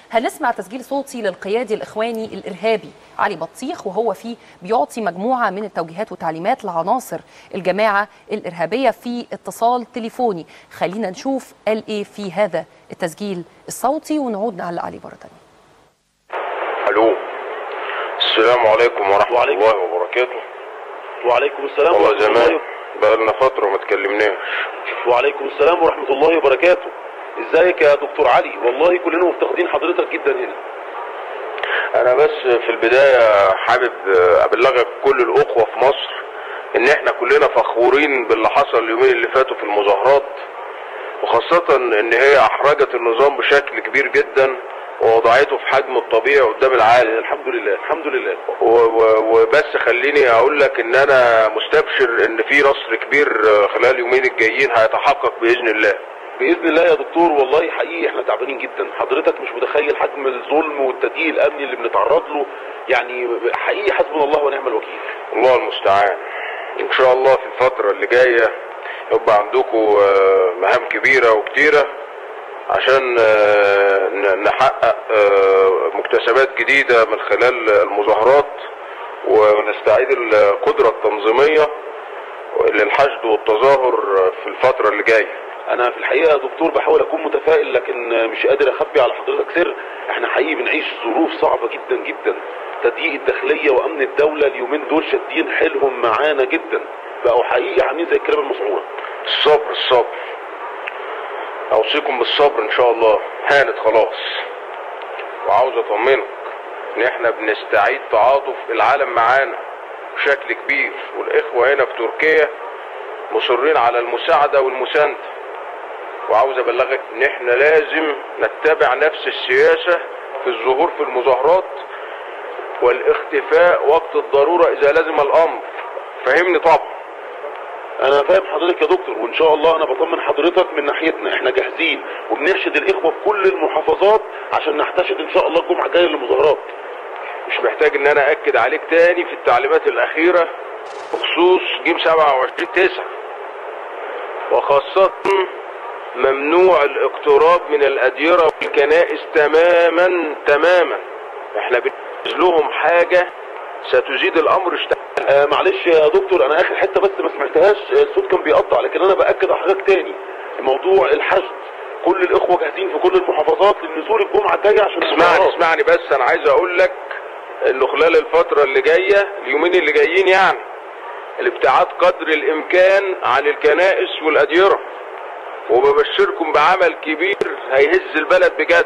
هنسمع تسجيل صوتي للقيادي الاخواني الارهابي علي بطيخ وهو فيه بيعطي مجموعه من التوجيهات وتعليمات لعناصر الجماعه الارهابيه في اتصال تليفوني خلينا نشوف قال ايه في هذا التسجيل الصوتي ونعود نعلق عليه مره ثانيه الو السلام عليكم ورحمه وعليكم. الله وبركاته وعليكم السلام والله ورحمة زمان الله بقالنا فتره ما اتكلمناش وعليكم السلام ورحمة الله وبركاته ازيك يا دكتور علي والله كلنا مفتقدين حضرتك جدا هنا انا بس في البدايه حابب ابلغك كل الاخوه في مصر ان احنا كلنا فخورين باللي حصل اليومين اللي فاتوا في المظاهرات وخاصه ان هي احرجت النظام بشكل كبير جدا ووضعته في حجمه الطبيعي قدام العالم الحمد لله الحمد لله و- و- وبس خليني اقول لك ان انا مستبشر ان في نصر كبير خلال اليومين الجايين هيتحقق باذن الله باذن الله يا دكتور والله حقيقي احنا تعبانين جدا حضرتك مش متخيل حجم الظلم والتدقيق الامني اللي بنتعرض له يعني حقيقي حسبنا الله ونعم الوكيل الله المستعان ان شاء الله في الفترة اللي جاية يبقى عندكم آه، مهام كبيرة وكتيرة عشان آه، ن- نحقق آه، مكتسبات جديدة من خلال المظاهرات ونستعيد القدرة التنظيمية للحشد والتظاهر في الفترة اللي جاية انا في الحقيقه يا دكتور بحاول اكون متفائل لكن مش قادر اخبي على حضرتك سر احنا حقيقي بنعيش ظروف صعبه جدا جدا تضييق الداخليه وامن الدوله اليومين دول شادين حيلهم معانا جدا بقوا حقيقي عاملين زي الكلاب المسعوره الصبر الصبر اوصيكم بالصبر ان شاء الله هانت خلاص وعاوز اطمنك ان احنا بنستعيد تعاطف العالم معانا بشكل كبير والاخوة هنا في تركيا مصرين على المساعدة والمساندة وعاوز ابلغك ان احنا لازم نتبع نفس السياسة في الظهور في المظاهرات والاختفاء وقت الضرورة اذا لزم الامر فهمني طبعا انا فاهم حضرتك يا دكتور وان شاء الله انا بطمن حضرتك من ناحيتنا احنا جاهزين وبنرشد الاخوه في كل المحافظات عشان نحتشد ان شاء الله الجمعه الجايه للمظاهرات مش محتاج ان انا اكد عليك تاني في التعليمات الاخيرة بخصوص جيم 27 9 وخاصة ممنوع الاقتراب من الاديرة والكنائس تماما تماما احنا بننزل لهم حاجة ستزيد الامر اشتعال آه معلش يا دكتور انا اخر حته بس ما سمعتهاش آه، الصوت كان بيقطع لكن انا باكد على حضرتك تاني موضوع الحشد كل الاخوه جاهزين في كل المحافظات للنزول الجمعه الجايه عشان اسمعني المظاهرات. اسمعني بس انا عايز اقول لك انه خلال الفترة اللي جاية اليومين اللي جايين يعني الابتعاد قدر الامكان عن الكنائس والاديرة وببشركم بعمل كبير هيهز البلد بجد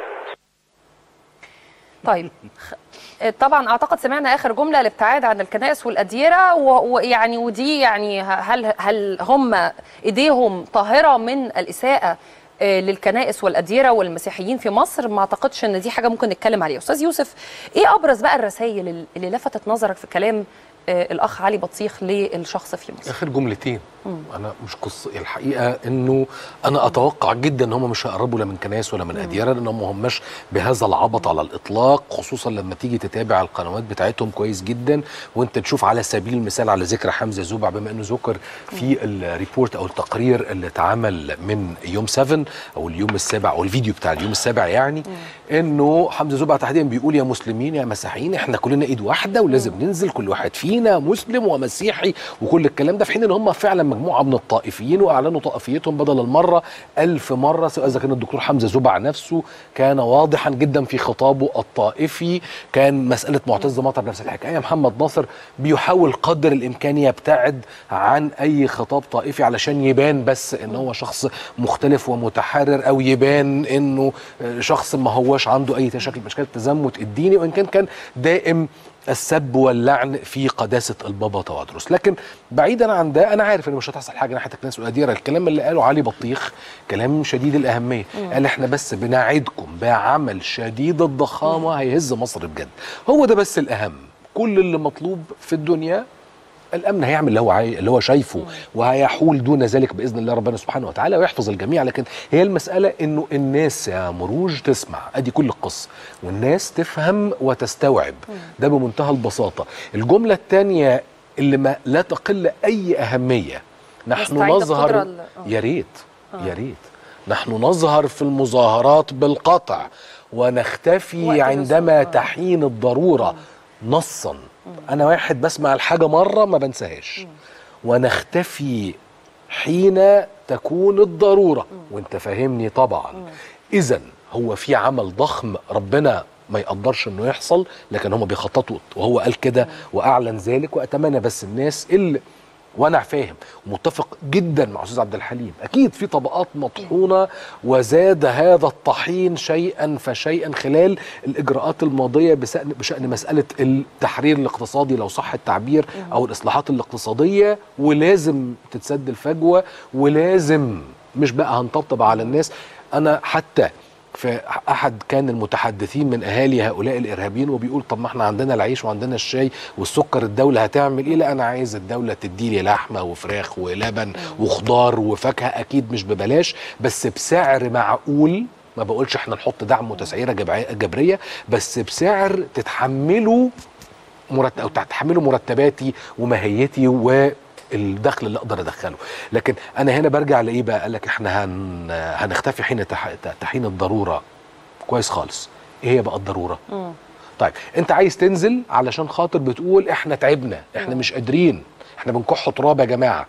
طيب خ- طبعا اعتقد سمعنا اخر جمله الابتعاد عن الكنائس والاديره و- ويعني ودي يعني ه- هل هل هم ايديهم طاهره من الاساءه آه، للكنائس والاديره والمسيحيين في مصر ما اعتقدش ان دي حاجه ممكن نتكلم عليها استاذ يوسف ايه ابرز بقى الرسائل اللي لفتت نظرك في كلام آه، الاخ علي بطيخ للشخص في مصر اخر جملتين انا مش قصه الحقيقه انه انا اتوقع جدا ان هم مش هيقربوا لا من كنائس ولا من اديره لان هم هماش بهذا العبط على الاطلاق خصوصا لما تيجي تتابع القنوات بتاعتهم كويس جدا وانت تشوف على سبيل المثال على ذكر حمزه زوبع بما انه ذكر في الريبورت او التقرير اللي اتعمل من يوم 7 او اليوم السابع او الفيديو بتاع اليوم السابع يعني انه حمزه زوبع تحديدا بيقول يا مسلمين يا مسيحيين احنا كلنا ايد واحده ولازم ننزل كل واحد فينا مسلم ومسيحي وكل الكلام ده في حين ان هم فعلا مجموعه من الطائفيين واعلنوا طائفيتهم بدل المره ألف مره سواء اذا كان الدكتور حمزه زوبع نفسه كان واضحا جدا في خطابه الطائفي كان مساله معتز مطر نفس الحكايه محمد ناصر بيحاول قدر الامكان يبتعد عن اي خطاب طائفي علشان يبان بس ان هو شخص مختلف ومتحرر او يبان انه شخص ما هوش عنده اي شكل من اشكال التزمت الديني وان كان كان دائم السب واللعن في قداسه البابا توادرس لكن بعيدا عن ده انا عارف ان مش هتحصل حاجه ناحيه الكنائس والاديره الكلام اللي قاله علي بطيخ كلام شديد الاهميه قال احنا بس بنعدكم بعمل شديد الضخامه هيهز مصر بجد هو ده بس الاهم كل اللي مطلوب في الدنيا الامن هيعمل اللي هو عاي... اللي هو شايفه وهيحول دون ذلك باذن الله ربنا سبحانه وتعالى ويحفظ الجميع لكن هي المساله انه الناس يا مروج تسمع ادي كل القصه والناس تفهم وتستوعب ده بمنتهى البساطه الجمله الثانيه اللي ما لا تقل اي اهميه نحن نستعيد القدرة نظهر ال- آه. يا ريت يا ريت نحن نظهر في المظاهرات بالقطع ونختفي وقت عندما الوصول. تحين الضروره نصا انا واحد بسمع الحاجه مره ما بنساهاش ونختفي حين تكون الضروره وانت فاهمني طبعا اذا هو في عمل ضخم ربنا ما يقدرش انه يحصل لكن هم بيخططوا وهو قال كده واعلن ذلك واتمنى بس الناس اللي وانا فاهم ومتفق جدا مع استاذ عبد الحليم اكيد في طبقات مطحونه وزاد هذا الطحين شيئا فشيئا خلال الاجراءات الماضيه بشان بشان مساله التحرير الاقتصادي لو صح التعبير او الاصلاحات الاقتصاديه ولازم تتسد الفجوه ولازم مش بقى هنطبطب على الناس انا حتى في احد كان المتحدثين من اهالي هؤلاء الارهابيين وبيقول طب ما احنا عندنا العيش وعندنا الشاي والسكر الدوله هتعمل ايه لا انا عايز الدوله تدي لي لحمه وفراخ ولبن وخضار وفاكهه اكيد مش ببلاش بس بسعر معقول ما بقولش احنا نحط دعم وتسعيره جبعي- جبريه بس بسعر تتحمله مرتب او تتحملوا مرتباتي وماهيتي والدخل اللي اقدر ادخله لكن انا هنا برجع لايه بقى قال لك احنا هن هنختفي حين تح... تحين الضروره كويس خالص ايه هي بقى الضروره طيب انت عايز تنزل علشان خاطر بتقول احنا تعبنا احنا مش قادرين احنا بنكح تراب يا جماعه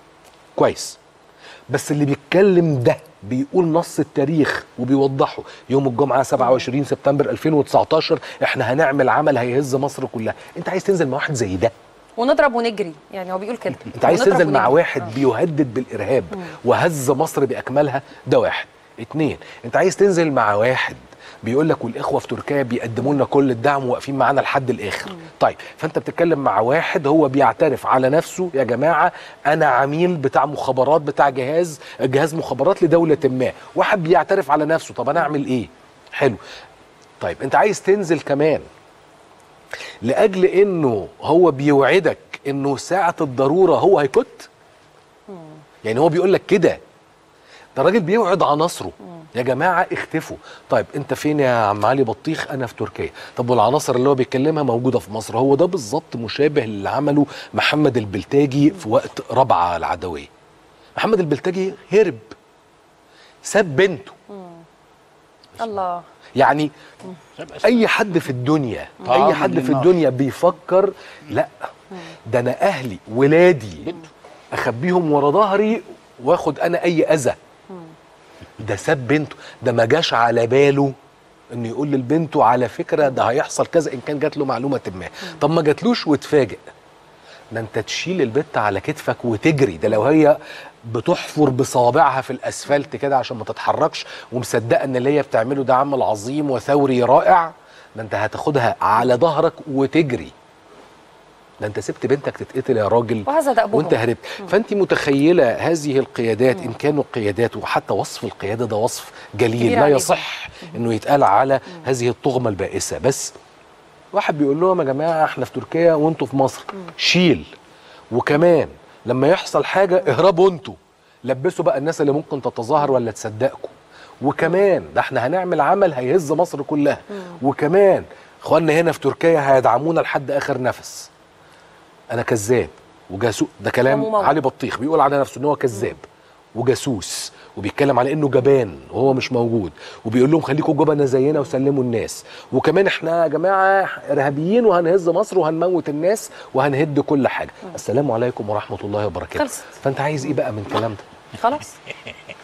كويس بس اللي بيتكلم ده بيقول نص التاريخ وبيوضحه يوم الجمعه 27 سبتمبر 2019 احنا هنعمل عمل هيهز مصر كلها انت عايز تنزل مع واحد زي ده ونضرب ونجري يعني هو بيقول كده انت عايز ونضرب تنزل مع ونجري. واحد آه. بيهدد بالارهاب وهز مصر باكملها ده واحد اتنين انت عايز تنزل مع واحد بيقول لك والاخوه في تركيا بيقدموا لنا كل الدعم وواقفين معانا لحد الاخر طيب فانت بتتكلم مع واحد هو بيعترف على نفسه يا جماعه انا عميل بتاع مخابرات بتاع جهاز جهاز مخابرات لدوله ما واحد بيعترف على نفسه طب انا اعمل ايه حلو طيب انت عايز تنزل كمان لاجل انه هو بيوعدك انه ساعه الضروره هو هيكت يعني هو بيقول لك كده ده راجل بيوعد عناصره يا جماعه اختفوا طيب انت فين يا عم علي بطيخ انا في تركيا طب والعناصر اللي هو بيتكلمها موجوده في مصر هو ده بالظبط مشابه اللي عمله محمد البلتاجي في وقت ربعه العدويه محمد البلتاجي هرب ساب بنته الله يعني اي حد في الدنيا طعام اي حد في للنار. الدنيا بيفكر لا ده انا اهلي ولادي اخبيهم ورا ظهري واخد انا اي اذى ده ساب بنته ده ما جاش على باله انه يقول لبنته على فكره ده هيحصل كذا ان كان جات له معلومه ما طب ما جاتلوش واتفاجئ ده انت تشيل البت على كتفك وتجري ده لو هي بتحفر بصوابعها في الاسفلت كده عشان ما تتحركش ومصدقه ان اللي هي بتعمله ده عمل عظيم وثوري رائع ده انت هتاخدها على ظهرك وتجري ده انت سبت بنتك تتقتل يا راجل وهذا دأبهم. وانت هربت فانت متخيله هذه القيادات ان كانوا قيادات وحتى وصف القياده ده وصف جليل كبير لا عليهم. يصح انه يتقال على هذه الطغمه البائسه بس واحد بيقول لهم يا جماعه احنا في تركيا وانتوا في مصر شيل وكمان لما يحصل حاجه اهربوا انتوا لبسوا بقى الناس اللي ممكن تتظاهر ولا تصدقكم وكمان ده احنا هنعمل عمل هيهز مصر كلها وكمان اخواننا هنا في تركيا هيدعمونا لحد اخر نفس انا كذاب وجاسوس ده كلام وممول. علي بطيخ بيقول على نفسه ان هو كذاب وجاسوس وبيتكلم على انه جبان وهو مش موجود وبيقول لهم خليكم جبنه زينا وسلموا الناس وكمان احنا يا جماعه ارهابيين وهنهز مصر وهنموت الناس وهنهد كل حاجه السلام عليكم ورحمه الله وبركاته خلصت. فانت عايز ايه بقى من الكلام ده خلاص